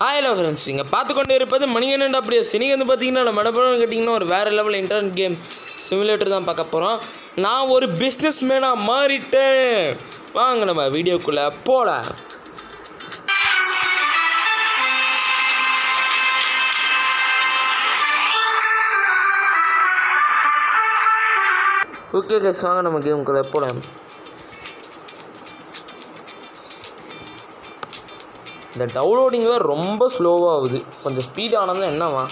hello friends நீங்கள் பார்த்து கொண்டு இருப்பது மணிகண்டன் அப்படியே நீங்கள் வந்து பார்த்தீங்கன்னா நம்ம மனப்படம் கேட்டிங்கன்னா ஒரு வேறு லெவல் இன்டர்நெட் கேம் சிமுலேட்டர் தான் பார்க்க போகிறோம் நான் ஒரு பிஸ்னஸ் மேனாக மாறிட்டேன் வாங்க நம்ம வீடியோக்குள்ளே போகலாம் ஓகே கேஸ் வாங்க நம்ம கேமுக்குள்ளே போகலாம் இந்த டவுன்லோடிங் வேறு ரொம்ப ஸ்லோவாக ஆகுது கொஞ்சம் ஸ்பீட் ஆனது என்னவா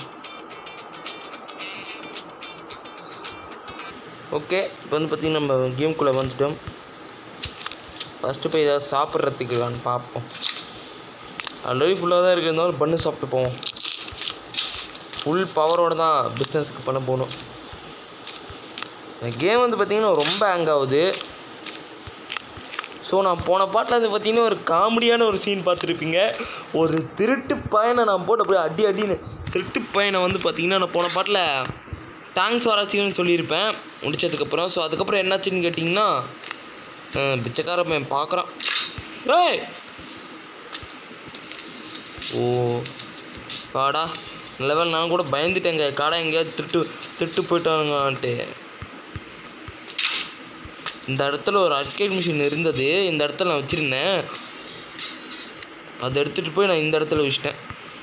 ஓகே இப்போ வந்து பார்த்திங்கன்னா நம்ம கேம்குள்ளே வந்துட்டோம் ஃபஸ்ட்டு போய் ஏதாவது சாப்பிட்றதுக்குலான்னு பார்ப்போம் ஆல்ரெடி ஃபுல்லாக தான் இருக்குது இருந்தாலும் பண்ணு சாப்பிட்டு போவோம் ஃபுல் பவரோடு தான் பிஸ்னஸ்க்கு பண்ண போகணும் இந்த கேம் வந்து பார்த்திங்கன்னா ரொம்ப ஹேங் ஆகுது ஸோ நான் போன பாட்டில் வந்து பார்த்தீங்கன்னா ஒரு காமெடியான ஒரு சீன் பார்த்துருப்பீங்க ஒரு திருட்டு பையனை நான் போட்டு அப்படியே அடி அடின்னு திருட்டு பையனை வந்து பார்த்தீங்கன்னா நான் போன பாட்டில் தேங்க்ஸ் வராச்சின்னு சொல்லியிருப்பேன் முடிச்சதுக்கப்புறம் ஸோ அதுக்கப்புறம் என்னாச்சுன்னு கேட்டிங்கன்னா அஹ், பிச்சைக்கார பையன் பார்க்குறான் ஏய் ஓ வாடா லெவல் நான் கூட பயந்துட்டேங்க கடை எங்கேயாவது திருட்டு திருட்டு போயிட்டானுங்கன்ட்டு இந்த இடத்துல ஒரு அர்கேட் மிஷின் இருந்தது இந்த இடத்துல நான் வச்சுருந்தேன் அதை எடுத்துகிட்டு போய் நான் இந்த இடத்துல வச்சிட்டேன்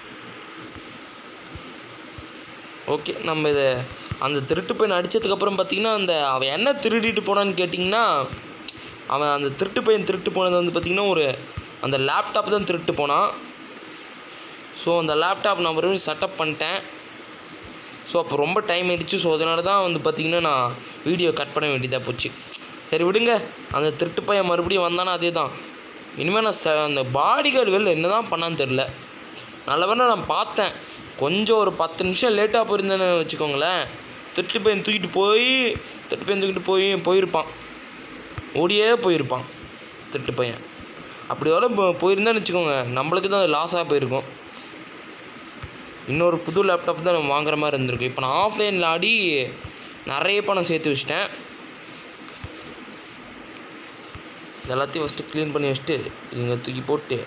ஓகே நம்ம இதை அந்த திருட்டு பையன் அடித்ததுக்கப்புறம் பார்த்தீங்கன்னா அந்த அவன் என்ன திருடிட்டு போனான்னு கேட்டிங்கன்னா அவன் அந்த திருட்டு பையன் திருட்டு போனது வந்து பார்த்திங்கன்னா ஒரு அந்த லேப்டாப் தான் திருட்டு போனான் ஸோ அந்த லேப்டாப் நான் மறுபடியும் செட்டப் பண்ணிட்டேன் ஸோ அப்போ ரொம்ப டைம் ஆயிடுச்சு ஸோ அதனால தான் வந்து பார்த்திங்கன்னா நான் வீடியோ கட் பண்ண வேண்டியதாக போச்சு சரி விடுங்க அந்த திருட்டு பையன் மறுபடியும் வந்தானா அதே தான் இனிமேல் நான் ச அந்த பாடி கார்டு வெளில என்ன தான் பண்ணான்னு தெரில நல்லவேளை நான் பார்த்தேன் கொஞ்சம் ஒரு பத்து நிமிஷம் லேட்டாக போயிருந்தேன்னு வச்சுக்கோங்களேன் திருட்டு பையன் தூக்கிட்டு போய் திருட்டு பையன் தூக்கிட்டு போய் போயிருப்பான் ஓடியே போயிருப்பான் திருட்டு பையன் அப்படி வர போயிருந்தேன்னு வச்சுக்கோங்க நம்மளுக்கு தான் லாஸாக போயிருக்கும் இன்னொரு புது லேப்டாப் தான் நம்ம வாங்குற மாதிரி இருந்திருக்கு இப்போ நான் ஆஃப்லைனில் ஆடி நிறைய பணம் சேர்த்து வச்சிட்டேன் இது எல்லாத்தையும் ஃபஸ்ட்டு க்ளீன் பண்ணி வச்சுட்டு இங்கே தூக்கி போட்டு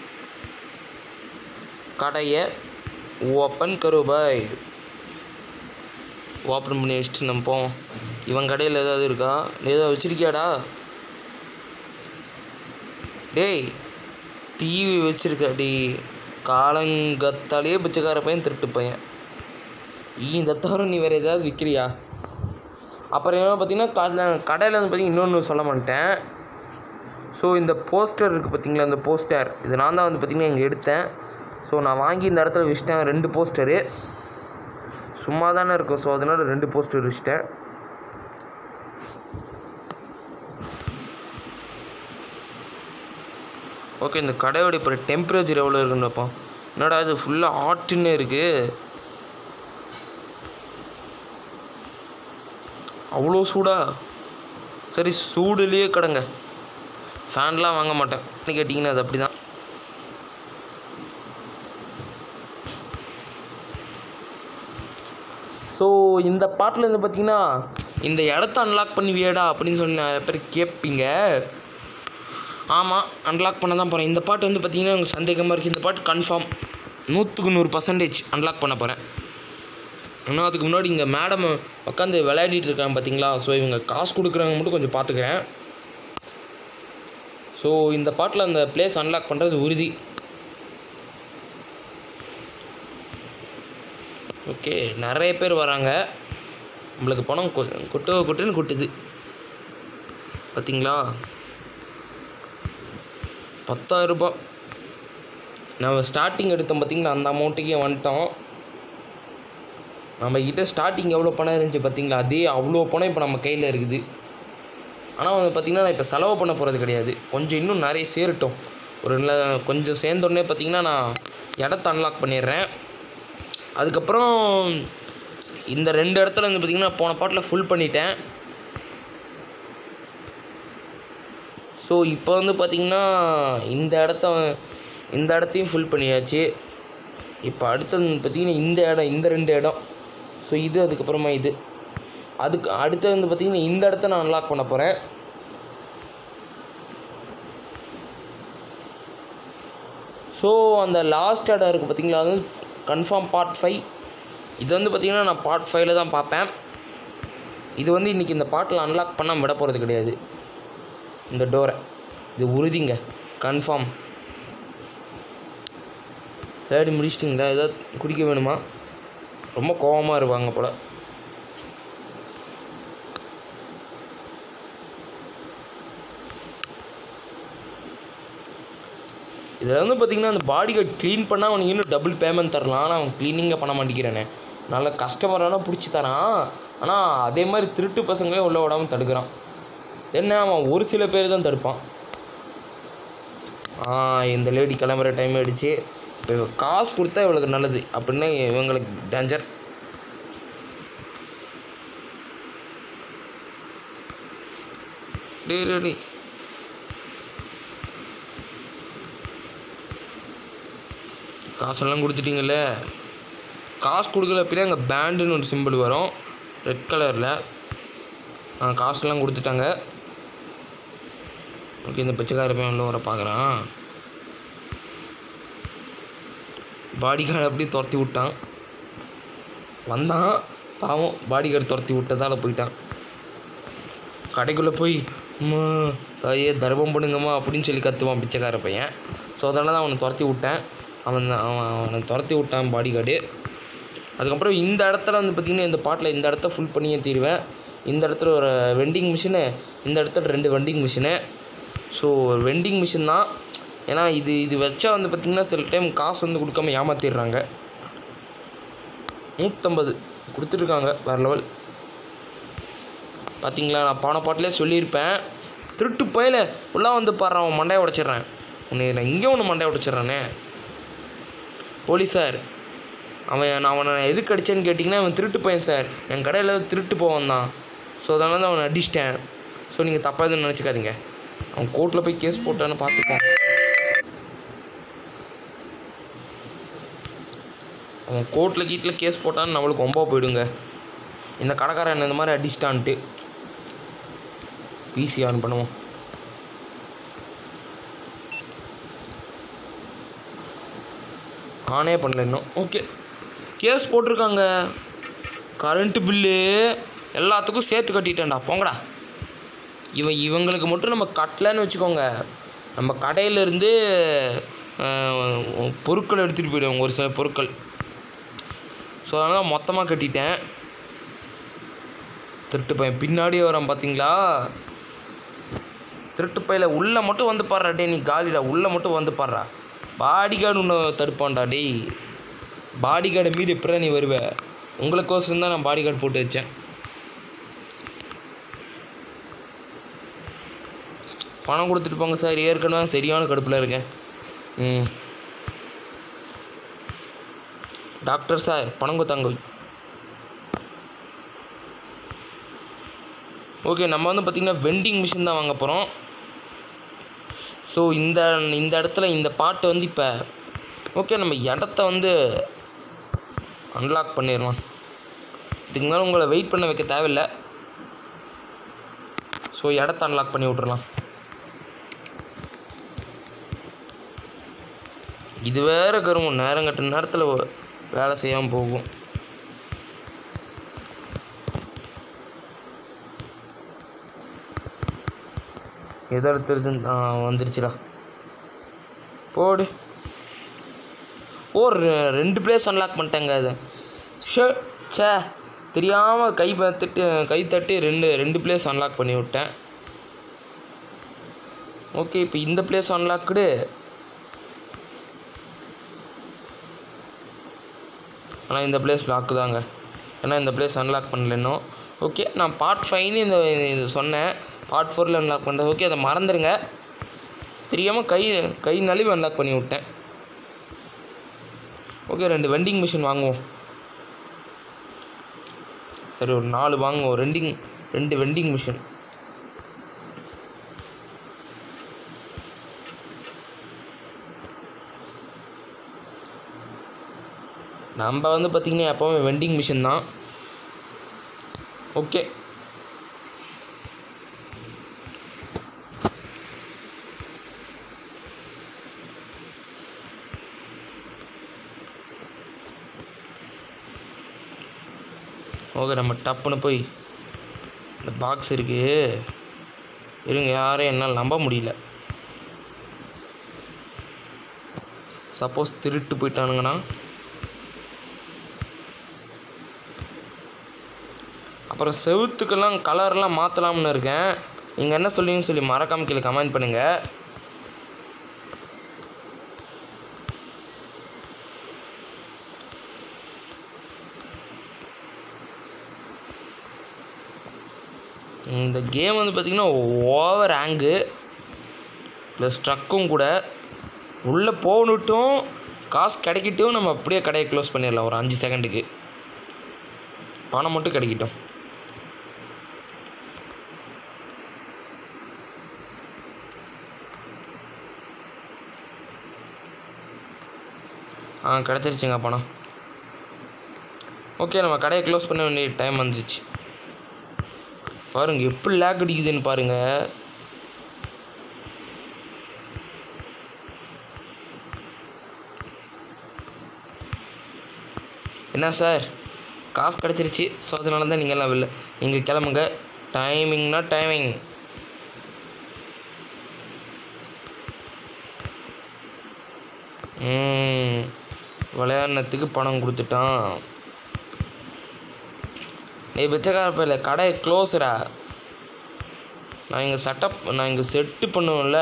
கடையை ஓப்பன் கருபாய் ஓப்பன் பண்ணி வச்சுட்டு நம்ம போவோம் இவன் கடையில் ஏதாவது இருக்கா நீ ஏதாவது வச்சிருக்கியாடா டேய் டிவி வச்சிருக்கா டி காலங்கத்தாலேயே பிச்சைக்கார பையன் திருட்டு பையன் ஈ இந்த தவிர நீ வேறு ஏதாவது விற்கிறியா அப்புறம் என்ன பார்த்தீங்கன்னா க கடையில் வந்து பார்த்தீங்கன்னா இன்னொன்று சொல்ல மாட்டேன் ஸோ இந்த போஸ்டர் இருக்குது பார்த்தீங்களா இந்த போஸ்டர் இது நான் தான் வந்து பார்த்திங்கன்னா இங்கே எடுத்தேன் ஸோ நான் வாங்கி இந்த இடத்துல வச்சிட்டேன் ரெண்டு போஸ்டரு சும்மா தானே இருக்கும் ஸோ அதனால் ரெண்டு போஸ்டர் வச்சிட்டேன் ஓகே இந்த கடையோட இப்போ டெம்பரேச்சர் எவ்வளோ இருக்குன்னு பார்ப்போம் என்னடா இது ஃபுல்லாக ஹாட்டுன்னு இருக்குது அவ்வளோ சூடா சரி சூடுலேயே கடங்க ஃபேன்லாம் வாங்க மாட்டேன் என்ன கேட்டிங்கன்னா அது அப்படி தான் ஸோ இந்த பாட்டில் இருந்து பார்த்தீங்கன்னா இந்த இடத்த அன்லாக் பண்ணுவியடா அப்படின்னு சொல்லி நிறைய பேர் கேட்பீங்க ஆமாம் அன்லாக் பண்ண தான் போகிறேன் இந்த பாட்டு வந்து பார்த்தீங்கன்னா எனக்கு சந்தேகமாக இருக்குது இந்த பாட்டு கன்ஃபார்ம் நூற்றுக்கு நூறு பர்சன்டேஜ் அன்லாக் பண்ண போகிறேன் ஆனால் அதுக்கு முன்னாடி இங்கே மேடம் உட்காந்து விளையாடிட்டு இருக்காங்க பார்த்தீங்களா ஸோ இவங்க காசு கொடுக்குறவங்க மட்டும் கொஞ்சம் பார்த்துக்கிறேன் ஸோ இந்த பாட்டில் அந்த பிளேஸ் அன்லாக் பண்ணுறது உறுதி ஓகே நிறைய பேர் வராங்க நம்மளுக்கு பணம் கொ- கொட்டு கொட்டுன்னு கொட்டுது பார்த்தீங்களா பத்தாயிரம் ரூபாய் நம்ம ஸ்டார்டிங் எடுத்தோம் பார்த்தீங்களா அந்த அமௌண்ட்டுக்கே வந்துட்டோம் நம்ம கிட்ட ஸ்டார்டிங் எவ்வளோ பணம் இருந்துச்சு பார்த்தீங்களா அதே அவ்வளோ பணம் இப்போ நம்ம கையில் இருக்குது ஆனால் வந்து பார்த்திங்கன்னா நான் இப்போ செலவு பண்ண போகிறது கிடையாது கொஞ்சம் இன்னும் நிறைய சேரட்டும் ஒரு நல்ல- கொஞ்சம் சேர்ந்தோடனே பார்த்திங்கன்னா நான் இடத்த அன்லாக் பண்ணிடுறேன் அதுக்கப்புறம் இந்த ரெண்டு இடத்துல வந்து பார்த்திங்கன்னா போன பாட்டில் ஃபுல் பண்ணிட்டேன் ஸோ இப்போ வந்து பார்த்திங்கன்னா இந்த இடத்த இந்த இடத்தையும் ஃபுல் பண்ணியாச்சு இப்போ அடுத்தது வந்து பார்த்திங்கன்னா இந்த இடம் இந்த ரெண்டு இடம் ஸோ இது அதுக்கப்புறமா இது அதுக்கு அடுத்து வந்து பார்த்திங்கன்னா இந்த இடத்த நான் அன்லாக் பண்ண போகிறேன் ஸோ ஸோ அந்த லாஸ்ட் இடம் இருக்குது பார்த்தீங்களா அது கன்ஃபார்ம் பார்ட் ஃபைவ் இது வந்து பார்த்திங்கன்னா நான் பார்ட் ஃபைவ்ல தான் பார்ப்பேன் இது வந்து இன்றைக்கி இந்த பாட்டில் அன்லாக் பண்ணாமல் விட போகிறது கிடையாது இந்த டோரை இது உறுதிங்க கன்ஃபார்ம் தேடி முடிச்சிட்டிங்களா ஏதாவது குடிக்க வேணுமா ரொம்ப கோவமாக இருப்பாங்க போல் இதில் வந்து பார்த்திங்கன்னா அந்த பாடி கார்டு க்ளீன் பண்ணால் அவனுக்கு இன்னும் டபுள் பேமெண்ட் தரலாம் ஆனால் அவன் க்ளீனிங்கே பண்ண மாட்டேங்கிறானே நல்ல கஸ்டமரான பிடிச்சி தரான் ஆனால் அதே மாதிரி திருட்டு பசங்களே உள்ள விடாமல் தடுக்கிறான் என்ன அவன் ஒரு சில பேர் தான் தடுப்பான் ஆ இந்த லேடி கிளம்புற டைம் ஆயிடுச்சு இப்போ இவ காசு கொடுத்தா இவளுக்கு நல்லது அப்படின்னா இவங்களுக்கு டேஞ்சர் டேய் டேய் டேய் காசெல்லாம் கொடுத்துட்டீங்கல்ல காசு கொடுக்கல அப்படின்னா அங்கே பேண்டுன்னு ஒரு சிம்பிள் வரும் ரெட் கலரில் காசுலாம் கொடுத்துட்டாங்க ஓகே இந்த பிச்சைக்கார பையன் உள்ள வர பார்க்குறான் பாடி கார்டு அப்படியே துரத்தி விட்டான் வந்தான் பாவம் பாடி கார்டு துரத்தி விட்டதால் போயிட்டான் கடைக்குள்ளே போய் அம்மா தாயே தர்மம் பண்ணுங்கம்மா அப்படின்னு சொல்லி கத்துவான் பிச்சைக்கார பையன் ஸோ அதனால தான் அவனை துரத்தி விட்டேன் அவன் அவன் அவனை துரத்தி விட்டான் பாடி கார்டு அதுக்கப்புறம் இந்த இடத்துல வந்து பார்த்திங்கன்னா இந்த பாட்டில் இந்த இடத்த ஃபுல் பண்ணியே தீருவேன் இந்த இடத்துல ஒரு வெண்டிங் மிஷினு இந்த இடத்துல ரெண்டு vending machine so vending machine தான் ஏன்னா இது இது வச்சா வந்து பார்த்திங்கன்னா சில டைம் காசு வந்து கொடுக்காம ஏமாத்திடுறாங்க நூற்றம்பது கொடுத்துட்ருக்காங்க வேறு லெவல் பார்த்தீங்களா நான் போன பாட்டிலே சொல்லியிருப்பேன் திருட்டு பயல உள்ளே வந்து பாடுறான் அவன் மண்டையை உடச்சிட்றேன் உன்னை நான் இங்கே ஒன்று மண்டையை உடச்சிட்றானே போலீஸ் சார் அவன் நான் அவனை எதுக்கு அடித்தேன்னு கேட்டிங்கன்னா அவன் திருட்டு பையன் சார் என் கடையில் திருட்டு போவான் தான் ஸோ அதனால தான் அவனை அடிச்சிட்டேன் ஸோ நீங்கள் தப்பாக எதுவும் நினச்சிக்காதீங்க அவன் கோர்ட்டில் போய் கேஸ் போட்டான்னு பார்த்துப்போம் அவன் கோர்ட்டில் கீட்டில் கேஸ் போட்டான்னு நம்மளுக்கு ரொம்ப போயிடுங்க இந்த கடைக்காரன் என்ன இந்த மாதிரி அடிச்சிட்டான்ட்டு பிசி ஆன் பண்ணுவோம் ஆனே பண்ணல இன்னும் ஓகே கேஸ் போட்டிருக்காங்க கரண்ட்டு பில்லு எல்லாத்துக்கும் சேர்த்து கட்டிட்டேன்டா போங்கடா இவன் இவங்களுக்கு மட்டும் நம்ம கட்டலன்னு வச்சுக்கோங்க நம்ம கடையிலேருந்து பொருட்கள் எடுத்துகிட்டு போயிடுவோம் ஒரு சில பொருட்கள் ஸோ அதனால் மொத்தமாக கட்டிட்டேன் திருட்டு பையன் பின்னாடியே வரான் பார்த்தீங்களா திருட்டு பையில உள்ளே மட்டும் வந்து பாடுறா டேய் நீ காலிடா உள்ளே மட்டும் வந்து பாடுறா பாடி கார்டு உன்னை தடுப்பான்டா டேய் பாடி கார்டை மீறி எப்படா நீ வருவ உங்களுக்கோசரம் தான் நான் பாடி கார்டு போட்டு வச்சேன் பணம் கொடுத்துட்டு போங்க சார் ஏற்கனவே சரியான கடுப்பில் இருக்கேன் ம் டாக்டர் சார் பணம் கொடுத்தாங்க ஓகே நம்ம வந்து பார்த்திங்கன்னா வெண்டிங் மிஷின் தான் வாங்க போகிறோம் ஸோ இந்த இந்த இடத்துல இந்த பாட்டு வந்து இப்போ ஓகே நம்ம இடத்த வந்து அன்லாக் பண்ணிடலாம் இதுக்கு மேலே உங்களை வெயிட் பண்ண வைக்க தேவையில்லை ஸோ இடத்த அன்லாக் பண்ணி விட்றலாம் இது வேற கருமம் நேரம் கட்ட நேரத்தில் வேலை செய்யாமல் போகும் எதை எடுத்துறது வந்துருச்சுடா போடு ஓ ரெ- ரெண்டு பிளேஸ் அன்லாக் பண்ணிட்டேங்க அது ஷே சே தெரியாமல் கை தட்டு கை தட்டி ரெண்டு ரெண்டு பிளேஸ் அன்லாக் பண்ணி விட்டேன் ஓகே இப்போ இந்த பிளேஸ் அன்லாக்குடு ஆனால் இந்த பிளேஸ் லாக்கு தாங்க ஏன்னா இந்த பிளேஸ் அன்லாக் பண்ணல இன்னும் ஓகே நான் பார்ட் ஃபைவ்னு இந்த இது சொன்னேன் பார்ட் ஃபோரில் அன்லாக் பண்ணுறேன் ஓகே அதை மறந்துடுங்க தெரியாமல் கை கை நழுவி அன்லாக் பண்ணி விட்டேன் ஓகே ரெண்டு வெண்டிங் மிஷின் வாங்குவோம் சரி ஒரு நாலு வாங்குவோம் ரெண்டிங் ரெண்டு வெண்டிங் மிஷின் நம்ம வந்து பார்த்திங்கன்னா எப்போவுமே வெண்டிங் மிஷின் தான் ஓகே ஓகே நம்ம டப்புன்னு போய் இந்த பாக்ஸ் இருக்கு இருங்க யாரையும் என்னால் நம்ப முடியல சப்போஸ் திருட்டு போயிட்டானுங்கன்னா அப்புறம் செவுத்துக்கெல்லாம் கலர்லாம் மாற்றலாம்னு இருக்கேன் நீங்கள் என்ன சொல்லுவீங்கன்னு சொல்லி மறக்காம கீழே கமெண்ட் பண்ணுங்கள் இந்த கேம் வந்து பார்த்திங்கன்னா ஓவர் ஆங்கு ப்ளஸ் ட்ரக்கும் கூட உள்ளே போகணுட்டும் காசு கிடைக்கட்டும் நம்ம அப்படியே கடையை க்ளோஸ் பண்ணிடலாம் ஒரு அஞ்சு செகண்டுக்கு பணம் மட்டும் கிடைக்கட்டும் ஆ கிடச்சிருச்சுங்க பணம் ஓகே நம்ம கடையை க்ளோஸ் பண்ண வேண்டிய டைம் வந்துச்சு பாருங்க எப்படி லேக் அடிக்குதுன்னு பாருங்க என்ன சார் காசு கிடச்சிருச்சு ஸோ அதனால தான் நீங்கள்லாம் வெளில நீங்கள் கிளம்புங்க டைமிங்னா டைமிங் ம் விளையாடுனத்துக்கு பணம் கொடுத்துட்டான் நீ பிச்சைக்கார பையில கடை க்ளோஸரா நான் இங்கே செட்டப் நான் இங்கே செட்டு பண்ணுவேன்ல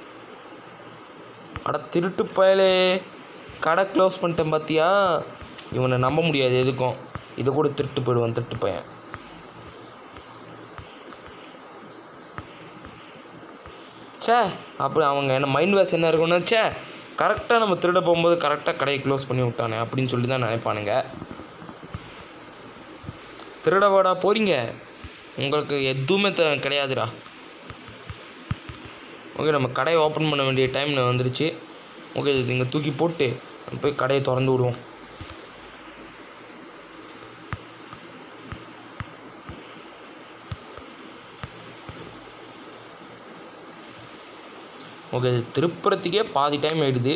அட திருட்டு பயலே கடை க்ளோஸ் பண்ணிட்டேன் பார்த்தியா இவனை நம்ப முடியாது எதுக்கும் இதை கூட திருட்டு போயிடுவான் திருட்டு பையன் ச்சே அப்படி அவங்க என்ன மைண்ட் வாஷ் என்ன இருக்கும்னு ச்சே கரெக்டாக நம்ம திருட போகும்போது கரெக்டாக கடையை க்ளோஸ் பண்ணி விட்டானே அப்படின்னு சொல்லி தான் நினைப்பானுங்க திருடவாடா போறீங்க உங்களுக்கு எதுவுமே த கிடையாதுடா ஓகே நம்ம கடையை ஓப்பன் பண்ண வேண்டிய டைம் வந்துருச்சு ஓகே இது இங்கே தூக்கி போட்டு நம்ம போய் கடையை திறந்து விடுவோம் ஓகே இது திருப்புறத்துக்கே பாதி டைம் ஆயிடுது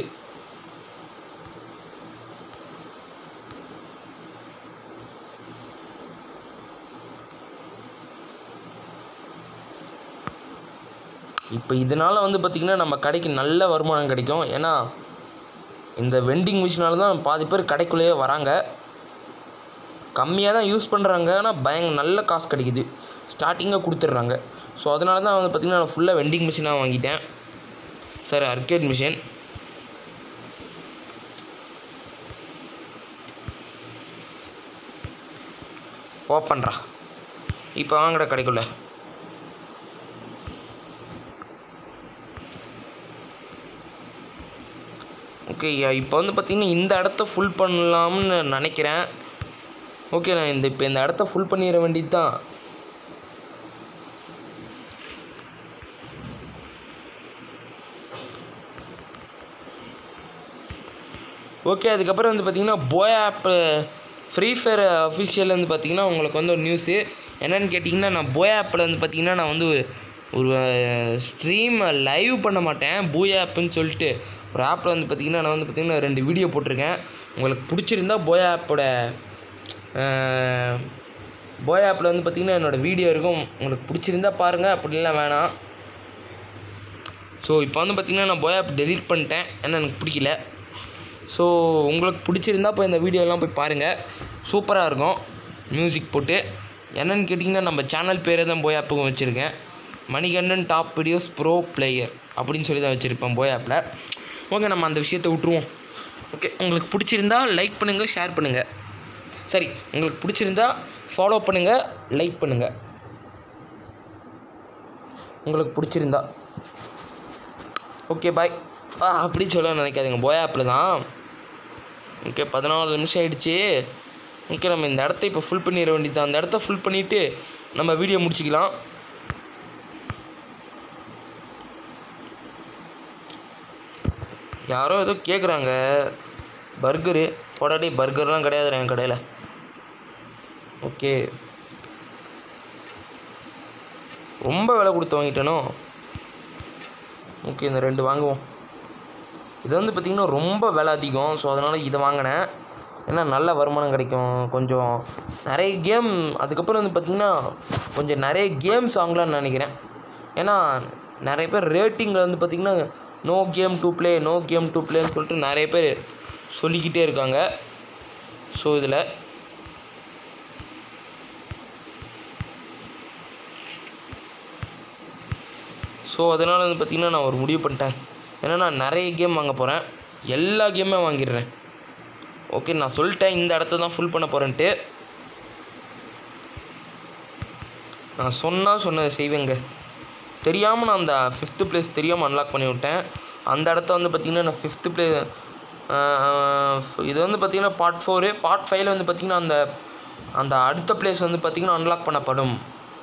இப்போ இதனால் வந்து பார்த்திங்கன்னா நம்ம கடைக்கு நல்ல வருமானம் கிடைக்கும் ஏன்னா இந்த வெண்டிங் மிஷினால தான் பாதி பேர் கடைக்குள்ளேயே வராங்க கம்மியாக தான் யூஸ் பண்ணுறாங்க ஆனால் பயங்க நல்ல காசு கிடைக்குது ஸ்டார்டிங்காக கொடுத்துட்றாங்க ஸோ அதனால தான் வந்து பார்த்திங்கன்னா நான் ஃபுல்லாக வெண்டிங் மிஷினாக வாங்கிட்டேன் சார் அர்கேட் மிஷின் ஓப்பன்ரா இப்போ வாங்கடா கடைக்குள்ள ஓகே இப்போ வந்து பார்த்திங்கன்னா இந்த இடத்த ஃபுல் பண்ணலாம்னு நினைக்கிறேன் ஓகே நான் இந்த இப்போ இந்த இடத்த ஃபுல் பண்ணிட வேண்டியது தான் ஓகே அதுக்கப்புறம் வந்து பார்த்திங்கன்னா போய் ஆப்பு ஃப்ரீ ஃபயர் அஃபிஷியல் வந்து பார்த்திங்கன்னா உங்களுக்கு வந்து ஒரு நியூஸு என்னென்னு கேட்டிங்கன்னா நான் போய் ஆப்பில் வந்து பார்த்திங்கன்னா நான் வந்து ஒரு ஸ்ட்ரீம் லைவ் பண்ண மாட்டேன் பூய் ஆப்புன்னு சொல்லிட்டு ஒரு ஆப்பில் வந்து பார்த்திங்கன்னா நான் வந்து பார்த்திங்கன்னா ரெண்டு வீடியோ போட்டிருக்கேன் உங்களுக்கு பிடிச்சிருந்தா போய் ஆப்போட போய் ஆப்பில் வந்து பார்த்திங்கன்னா என்னோடய வீடியோ இருக்கும் உங்களுக்கு பிடிச்சிருந்தா பாருங்கள் அப்படிலாம் வேணாம் ஸோ இப்போ வந்து பார்த்திங்கன்னா நான் போய் ஆப் டெலீட் பண்ணிட்டேன் ஏன்னா எனக்கு பிடிக்கல ஸோ உங்களுக்கு பிடிச்சிருந்தா போய் இந்த வீடியோலாம் போய் பாருங்கள் சூப்பராக இருக்கும் மியூசிக் போட்டு என்னென்னு கேட்டிங்கன்னா நம்ம சேனல் பேரே தான் போய் ஆப்புக்கும் வச்சுருக்கேன் Manikandan top videos bro player அப்படின்னு சொல்லி தான் வச்சுருப்பேன் போய் ஆப்பில் ஓகே நம்ம அந்த விஷயத்தை விட்ருவோம் ஓகே உங்களுக்கு பிடிச்சிருந்தா லைக் பண்ணுங்கள் ஷேர் பண்ணுங்கள் சரி உங்களுக்கு பிடிச்சிருந்தா ஃபாலோ பண்ணுங்கள் லைக் பண்ணுங்கள் உங்களுக்கு பிடிச்சிருந்தா ஓகே பாய் ஆ அப்படி சொல்ல நினைக்காதீங்க போய் ஆப்பில் தான் ஓகே பதினாலு நிமிஷம் ஆயிடுச்சு ஓகே நம்ம இந்த இடத்த இப்போ ஃபுல் பண்ணிட வேண்டியது அந்த இடத்த ஃபுல் பண்ணிவிட்டு நம்ம வீடியோ முடிச்சிக்கலாம் யாரோ ஏதோ கேட்குறாங்க பர்கரு போடாடி பர்கர்லாம் கிடையாதுடா என் கடையில் ஓகே ரொம்ப விலை கொடுத்து வாங்கிட்டேனோ ஓகே இந்த ரெண்டு வாங்குவோம் இது வந்து பார்த்திங்கன்னா ரொம்ப விலை அதிகம் ஸோ அதனால் இதை வாங்கினேன் ஏன்னா நல்ல வருமானம் கிடைக்கும் கொஞ்சம் நிறைய கேம் அதுக்கப்புறம் வந்து பார்த்திங்கன்னா கொஞ்சம் நிறைய கேம்ஸ் வாங்கலாம்னு நினைக்கிறேன் ஏன்னா நிறைய பேர் ரேட்டிங்கில் வந்து பார்த்திங்கன்னா no game to play no game to ப்ளேன்னு சொல்லிட்டு நிறைய பேர் சொல்லிக்கிட்டே இருக்காங்க ஸோ இதில் ஸோ அதனால் வந்து பார்த்திங்கன்னா நான் ஒரு முடிவு பண்ணிட்டேன் ஏன்னா நான் நிறைய கேம் வாங்க போகிறேன் எல்லா கேமே வாங்கிடுறேன் ஓகே நான் சொல்லிட்டேன் இந்த இடத்த தான் ஃபுல் பண்ண போகிறேன்ட்டு நான் சொன்னால் சொன்னதை செய்வேங்க தெரியாமல் நான் அந்த ஃபிஃப்த்து பிளேஸ் தெரியாமல் அன்லாக் பண்ணி விட்டேன் அந்த இடத்த வந்து பார்த்திங்கன்னா நான் ஃபிஃப்த்து ப்ளே இது வந்து பார்த்திங்கன்னா பார்ட் ஃபோரு பார்ட் ஃபைவ்ல வந்து பார்த்திங்கன்னா அந்த அந்த அடுத்த பிளேஸ் வந்து பார்த்திங்கன்னா அன்லாக் பண்ணப்படும்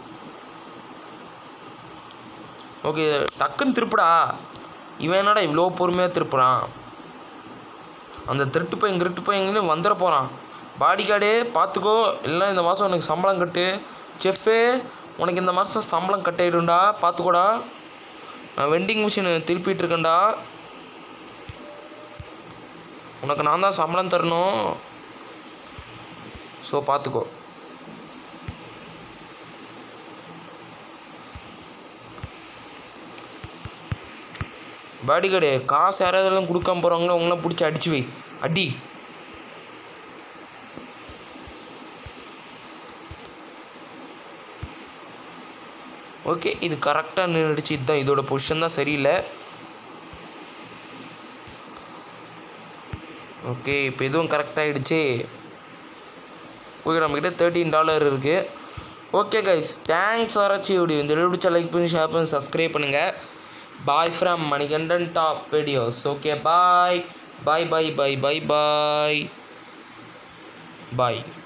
ஓகே டக்குன்னு திருப்புடா இவன் என்னடா இவ்வளோ பொறுமையாக திருப்புறான் அந்த திருட்டு பையன் திருட்டு பையங்கன்னு வந்துட போகிறான் பாடி கார்டே பார்த்துக்கோ இல்லை இந்த மாதம் எனக்கு சம்பளம் கட்டு செஃப்பே உனக்கு இந்த மாதம் சம்பளம் கட்டாயிடும்டா பார்த்துக்கோடா நான் வெண்டிங் மிஷின் திருப்பிட்டு இருக்கேன்டா உனக்கு நான் தான் சம்பளம் தரணும் ஸோ பார்த்துக்கோ பாடிகார்டு காசு யாராவது கொடுக்காம போகிறாங்களோ அவங்களாம் பிடிச்சி அடிச்சு வை அடி ஓகே இது கரெக்டாக நின்றுடுச்சு இதுதான் இதோட பொசிஷன் தான் சரியில்லை ஓகே இப்போ இதுவும் கரெக்டாகிடுச்சு ஓகே நம்மக்கிட்ட தேர்ட்டீன் டாலர் இருக்குது ஓகே கைஸ் தேங்க்ஸ் ஃபார் வாட்சி வீடியோ இந்த வீடியோ பிடிச்சா லைக் பண்ணி ஷேர் பண்ணி சப்ஸ்கிரைப் பண்ணுங்கள் bye from Manikandan top videos okay bye bye bye bye bye bye bye